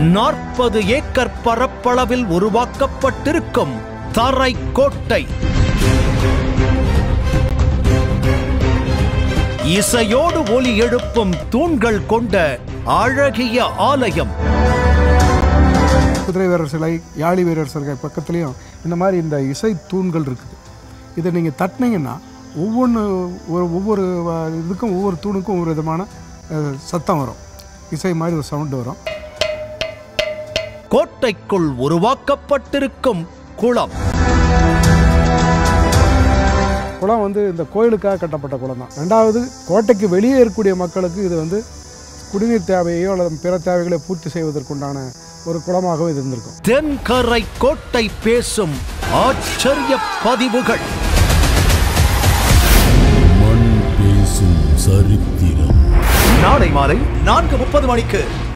நாற்பது ஏக்கர் பரப்பளவில் உருவாக்கப்பட்டிருக்கும் தரை கோட்டை இசையோடு ஒலி எழுப்பும் தூண்கள் கொண்ட அழகிய ஆலயம் குதிரை வீரர் சிலை யாழி வீரர் சிலை பக்கத்துலேயும் இந்த மாதிரி இந்த இசை தூண்கள் இருக்குது இதை நீங்கள் தட்டினீங்கன்னா ஒவ்வொன்று ஒரு ஒவ்வொரு வ- இதுக்கும் ஒவ்வொரு தூணுக்கும் ஒவ்வொரு விதமான அஹ், சத்தம் வரும் இசை மாதிரி ஒரு சவுண்டு வரும் கோட்டைக்குள் உருவாக்கப்பட்டிருக்கும் குளம் குளம் வந்து இந்த கோயிலுக்காக கட்டப்பட்ட குளம் தான் ரெண்டாவது கோட்டைக்கு வெளியே இருக்கக்கூடிய மக்களுக்கு இது வந்து குடிநீர் தேவையோ அல்லது பிற தேவைகளை பூர்த்தி செய்வதற்குண்டான ஒரு குளமாகவும் இது இருந்திருக்கும் தென்கரை கோட்டை பேசும் ஆச்சரிய பதிவுகள் மண் பேசும் சரித்திரம் நாளை மாலை நான்கு முப்பது மணிக்கு